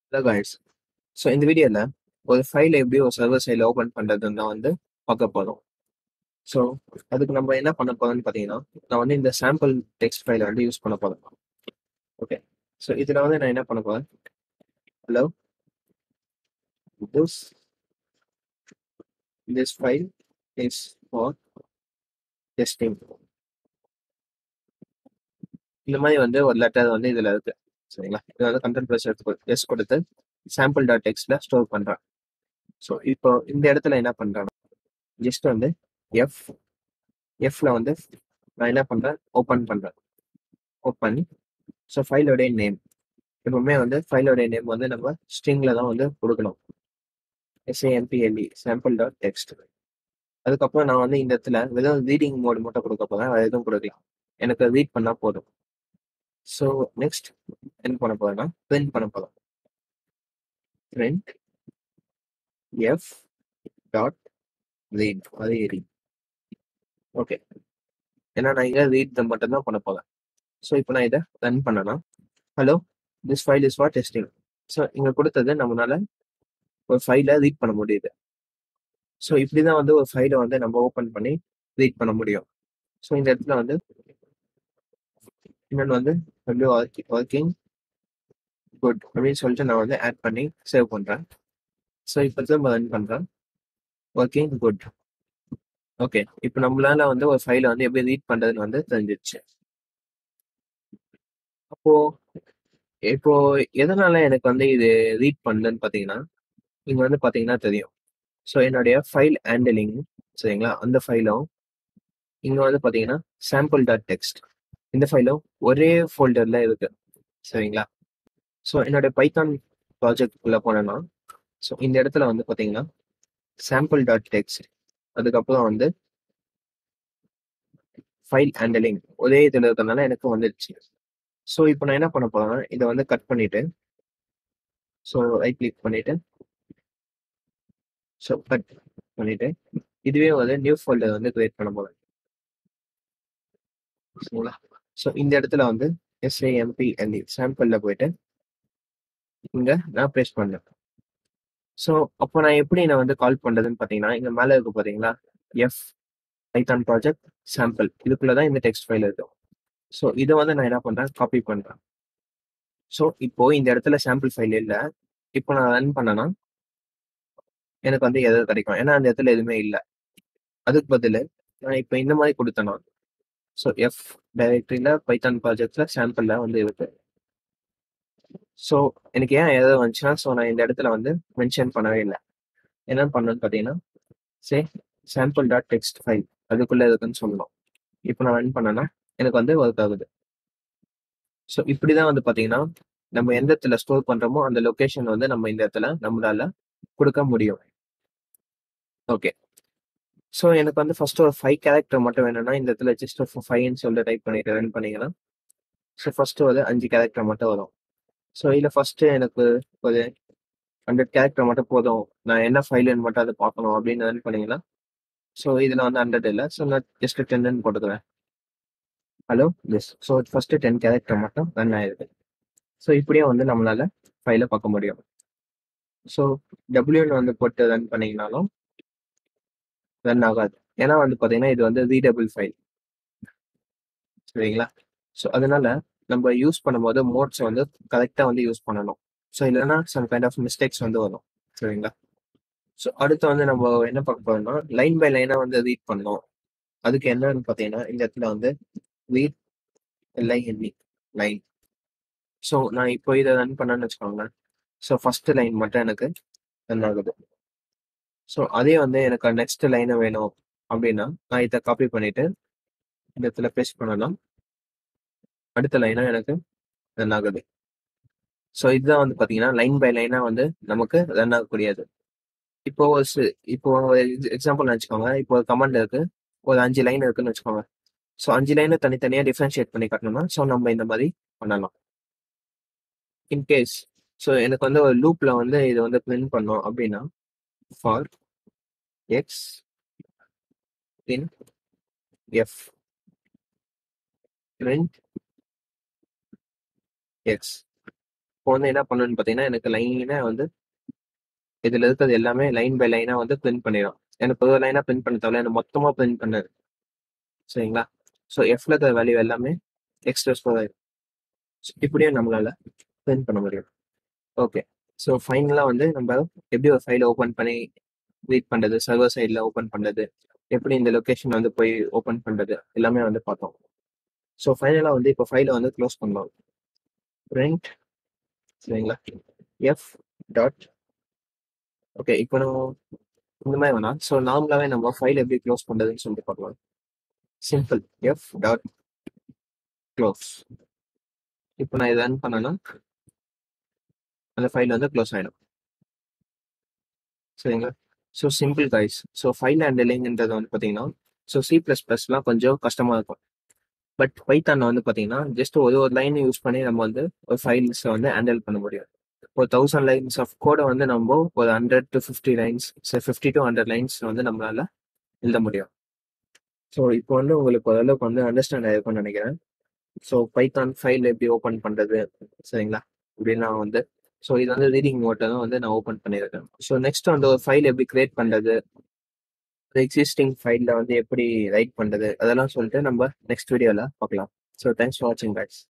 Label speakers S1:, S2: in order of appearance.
S1: hello guys so இந்த வீடியோவில் ஒரு ஃபைலை எப்படி ஒரு சர்வர் சைடில் ஓப்பன் பண்ணுறதுன்னு தான் வந்து பார்க்க போகிறோம் ஸோ அதுக்கு நம்ம என்ன பண்ண போகிறோம்னு பார்த்தீங்கன்னா நான் வந்து இந்த சாம்பிள் டெக்ஸ்ட் ஃபைலை வந்து யூஸ் பண்ண போகிறேன் ஓகே ஸோ இதில் வந்து நான் என்ன பண்ண போகிறேன் hello this this file is for testing இந்த மாதிரி வந்து ஒரு லெட்டர் வந்து இதில் இருக்கு சரிங்களா இது வந்து கண்டென்ட் ப்ளஸ் எடுத்து டெஸ்ட் கொடுத்து சாம்பிள் டாட் டெக்ஸ்ட்ல ஸ்டோர் பண்றேன் ஸோ இப்போ இந்த இடத்துல என்ன பண்றேன் ஜஸ்ட் வந்து எஃப் எஃப்ல வந்து நான் என்ன பண்றேன் ஓப்பன் பண்றேன் ஓப்பன் ஸோ ஃபைலோடைய நேம் எப்பவுமே வந்து ஃபைலோடைய நேம் வந்து நம்ம ஸ்ட்ரிங்ல தான் வந்து கொடுக்கணும் எஸ்ஏஎம்பிஎல்இ சாம்பிள் டாட் டெக்ஸ்ட் அதுக்கப்புறம் நான் வந்து இந்த இடத்துல வெறும் ரீடிங் மோடு மட்டும் கொடுக்க போறேன் வேற எதுவும் கொடுக்கலாம் எனக்கு ரீட் பண்ணா போதும் ஸோ நெக்ஸ்ட் என்ன பண்ண போறேன்னா பிரிண்ட் பண்ண போறோம் print f dot read அதே read ஓகே ஏன்னா நான் இங்கே ரீட் மட்டும் தான் பண்ண போகிறேன் ஸோ இப்போ நான் இதை ரன் பண்ணனா hello this file is for testing so இங்கே கொடுத்தது நம்மளால ஒரு ஃபைலை ரீட் பண்ண முடியுது ஸோ இப்படி தான் வந்து ஒரு ஃபைலை வந்து நம்ம ஓப்பன் பண்ணி ரீட் பண்ண முடியும் ஸோ இந்த இடத்துல வந்து இன்னொன்று வந்து எப்படி ஒர்க்கிங் குட் அப்படின்னு சொல்லிட்டு நான் வந்து ஆட் பண்ணி சேவ் பண்ணுறேன் ஸோ இப்போ திரும்ப ரன் பண்ணுறேன் ஒர்க்கிங் குட் ஓகே இப்போ நம்மளால வந்து ஒரு ஃபைலை வந்து எப்படி ரீட் பண்ணுறதுன்னு வந்து தெரிஞ்சிருச்சு அப்போ இப்போ எதனால எனக்கு வந்து இது ரீட் பண்ணுதுன்னு பார்த்தீங்கன்னா இங்கே வந்து பார்த்தீங்கன்னா தெரியும் ஸோ என்னுடைய ஃபைல் ஹேண்டலிங் சரிங்களா அந்த ஃபைலும் இங்கே வந்து பார்த்தீங்கன்னா சாம்பிள் டாட் டெக்ஸ்ட் இந்த ஃபைலும் ஒரே ஃபோல்டரில் இருக்கு சரிங்களா ஸோ என்னோட பைத்தான் ப்ராஜெக்ட் உள்ள போனேன்னா ஸோ இந்த இடத்துல வந்து பார்த்தீங்கன்னா சாம்பிள் டாட் டெக்ஸ்ட் அதுக்கப்புறம் வந்து ஃபைல் ஹேண்டலிங் ஒரே இதில் இருக்கிறதுனால எனக்கு வந்துடுச்சு ஸோ இப்போ நான் என்ன பண்ண போறேன்னா இதை வந்து கட் பண்ணிட்டு ஸோ ரைட் கிளிக் பண்ணிட்டு ஸோ கட் பண்ணிட்டு இதுவே வந்து நியூ ஃபோல்டர் வந்து கிரியேட் பண்ண போறேன் சரிங்களா ஸோ இந்த இடத்துல வந்து எஸ்ஏஎம்பிஎல்இ சாம்பிளில் போயிட்டு இங்க நான் பேஸ்ட் பண்ணேன் ஸோ அப்போ நான் எப்படி நான் வந்து கால் பண்றதுன்னு பார்த்தீங்கன்னா இங்க மேலே இருக்கு பார்த்தீங்களா எஃப் பைத்தான் ப்ராஜெக்ட் சாம்பிள் இதுக்குள்ள தான் இந்த டெக்ஸ்ட் ஃபைல் இருக்கும் ஸோ இதை வந்து நான் என்ன பண்றேன் காப்பி பண்றேன் ஸோ இப்போ இந்த இடத்துல சாம்பிள் ஃபைல் இல்லை இப்போ நான் ரன் பண்ணனா எனக்கு வந்து எதாவது கிடைக்கும் ஏன்னா அந்த இடத்துல எதுவுமே இல்லை அதுக்கு பதில் நான் இப்போ இந்த மாதிரி கொடுத்தேன்னா ஸோ எஃப் டைரக்டரியில் பைத்தான் ப்ராஜெக்ட்ல சாம்பிளில் வந்து இருக்கு ஸோ எனக்கு ஏன் எதாவது வந்துச்சுன்னா ஸோ நான் இந்த இடத்துல வந்து மென்ஷன் பண்ணவே இல்லை என்ன பண்ணணும்னு பார்த்தீங்கன்னா say sample dot text file அதுக்குள்ளே இருக்குன்னு சொல்லணும் இப்போ நான் ரன் பண்ணேன்னா எனக்கு வந்து ஒர்க் ஆகுது ஸோ இப்படி தான் வந்து பார்த்தீங்கன்னா நம்ம எந்த இடத்துல ஸ்டோர் பண்ணுறோமோ அந்த லொக்கேஷன் வந்து நம்ம இந்த இடத்துல நம்மளால கொடுக்க முடியும் ஓகே ஸோ எனக்கு வந்து ஃபர்ஸ்ட் ஒரு ஃபைவ் கேரக்டர் மட்டும் வேணும்னா இந்த இடத்துல ஜஸ்ட் ஃபைவ்னு சொல்லிட்டு டைப் பண்ணிட்டு ரன் பண்ணீங்கன்னா ஸோ ஃபர்ஸ்ட் ஒரு அஞ்சு கேரக்டர் மட்டும் வரும் ஸோ இதில் ஃபஸ்ட்டு எனக்கு ஒரு ஹண்ட்ரட் கேரக்டர் மட்டும் போதும் நான் என்ன ஃபைலுன்னு மட்டும் அதை பார்க்கணும் அப்படின்னு ரன் பண்ணீங்கன்னா ஸோ இதில் வந்து ஹண்ட்ரட் இல்லை ஸோ நான் ஜஸ்ட் டென்னு போட்டுக்கிறேன் hello yes so first ten character மட்டும் ரன் ஆயிருக்கு ஸோ இப்படியே வந்து நம்மளால ஃபைலை பார்க்க முடியும் ஸோ டபிள்யூன்னு வந்து போட்டு ரன் பண்ணீங்கனாலும் ரன் ஆகாது ஏன்னா வந்து பார்த்தீங்கன்னா இது வந்து ரீடபிள் ஃபைல் சரிங்களா ஸோ அதனால நம்ம யூஸ் பண்ணும்போது மோட்ஸ் வந்து கரெக்டாக வந்து யூஸ் பண்ணணும் ஸோ இல்லைன்னா சம் கைண்ட் ஆஃப் மிஸ்டேக்ஸ் வந்து வரும் சரிங்களா ஸோ அடுத்து வந்து நம்ம என்ன பார்க்க போறோம்னா லைன் பை லைனாக வந்து ரீட் பண்ணோம் அதுக்கு என்னன்னு பார்த்தீங்கன்னா இந்த இடத்துல வந்து ரீட் எல்ஐஎன்இ லைன் ஸோ நான் இப்போ இதை ரன் பண்ணேன்னு வச்சுக்கோங்களேன் ஸோ ஃபர்ஸ்ட் லைன் மட்டும் எனக்கு ரன் ஆகுது ஸோ அதே வந்து எனக்கு நெக்ஸ்ட் லைனை வேணும் அப்படின்னா நான் இதை காப்பி பண்ணிட்டு இந்த இடத்துல பேஸ்ட் பண்ணலாம் அடுத்த லைனா எனக்கு ரன் ஆகுது ஸோ இதுதான் வந்து பார்த்தீங்கன்னா லைன் பை லைனா வந்து நமக்கு ரன் ஆகக்கூடியது இப்போ ஒரு சி- இப்போ எக்ஸாம்பிள் வச்சுக்கோங்க இப்போ ஒரு கமாண்ட் இருக்கு ஒரு அஞ்சு லைன் இருக்குன்னு வச்சுக்கோங்க ஸோ அஞ்சு லைனை தனித்தனியாக டிஃப்ரென்ஷியேட் பண்ணி காட்டணும்னா ஸோ நம்ம இந்த மாதிரி பண்ணலாம் இன்கேஸ் ஸோ எனக்கு வந்து ஒரு லூப்ல வந்து இது வந்து பிரிண்ட் பண்ணோம் அப்படின்னா for x in f print x இப்போ வந்து என்ன பண்ணணும்னு பார்த்தீங்கன்னா எனக்கு லைனாக வந்து இதில் இருக்கிறது எல்லாமே லைன் பை லைனாக வந்து பிரிண்ட் பண்ணிடும் எனக்கு ஒரு லைனாக பிரிண்ட் பண்ண தேவையில்ல எனக்கு மொத்தமாக பிரிண்ட் பண்ணது சரிங்களா ஸோ எஃப்ல இருக்கிற வேல்யூ எல்லாமே எக்ஸ்ட்ரா ஸ்கோர் ஆயிடும் So, இப்படியும் நம்மளால பிரிண்ட் பண்ண முடியும் ஓகே ஸோ ஃபைனலாக வந்து நம்ம எப்படி ஒரு ஃபைலை ஓப்பன் பண்ணி ரீட் பண்ணுறது சர்வர் சைடில் ஓப்பன் பண்ணுறது எப்படி இந்த லொக்கேஷன் வந்து போய் ஓப்பன் பண்ணுறது எல்லாமே வந்து பார்த்தோம் ஸோ ஃபைனலாக வந்து இப்போ ஃபைலை வந்து க்ளோஸ் பண்ணலாம் print சரிங்களா எஃப் டாட் ஓகே இப்போ நம்ம இந்த மாதிரி வேணாம் ஸோ நார்மலாகவே நம்ம ஃபைல் எப்படி க்ளோஸ் பண்ணுறதுன்னு சொல்லிட்டு பார்க்கலாம் சிம்பிள் எஃப் டாட் க்ளோஸ் இப்போ நான் இதை ரன் பண்ணேன்னா அந்த ஃபைல் வந்து க்ளோஸ் ஆகிடும் சரிங்களா so simple guys so file ஹேண்டலிங்ன்றது வந்து பார்த்தீங்கன்னா ஸோ சி ப்ளஸ் ப்ளஸ்லாம் கொஞ்சம் கஷ்டமாக இருக்கும் பட் பைத்தானில் வந்து பார்த்தீங்கன்னா ஜஸ்ட் ஒரு ஒரு லைன் யூஸ் பண்ணி நம்ம வந்து ஒரு ஃபைல்ஸை வந்து ஹேண்டில் பண்ண முடியும் ஒரு தௌசண்ட் லைன்ஸ் ஆஃப் கோடை வந்து நம்ம ஒரு hundred to fifty lines fifty to hundred lines வந்து நம்மளால எழுத முடியும் ஸோ இப்போ வந்து உங்களுக்கு ஓரளவுக்கு வந்து அண்டர்ஸ்டாண்ட் ஆயிருக்கும்னு நினைக்கிறேன் ஸோ பைத்தான் ஃபைல் எப்படி ஓப்பன் பண்ணுறது சரிங்களா இப்படின்னா வந்து ஸோ இது வந்து ரீடிங் மோட்டை தான் வந்து நான் ஓப்பன் பண்ணியிருக்கேன் ஸோ நெக்ஸ்ட் வந்து ஒரு ஃபைல் எப்படி கிரியேட் பண்ணுறது எக்ஸிஸ்டிங் ஃபைலில் வந்து எப்படி ரைட் பண்ணுறது அதெல்லாம் சொல்லிட்டு நம்ம நெக்ஸ்ட் வீடியோவில் பார்க்கலாம் ஸோ தேங்க்ஸ் ஃபார் வாட்சிங் கைஸ்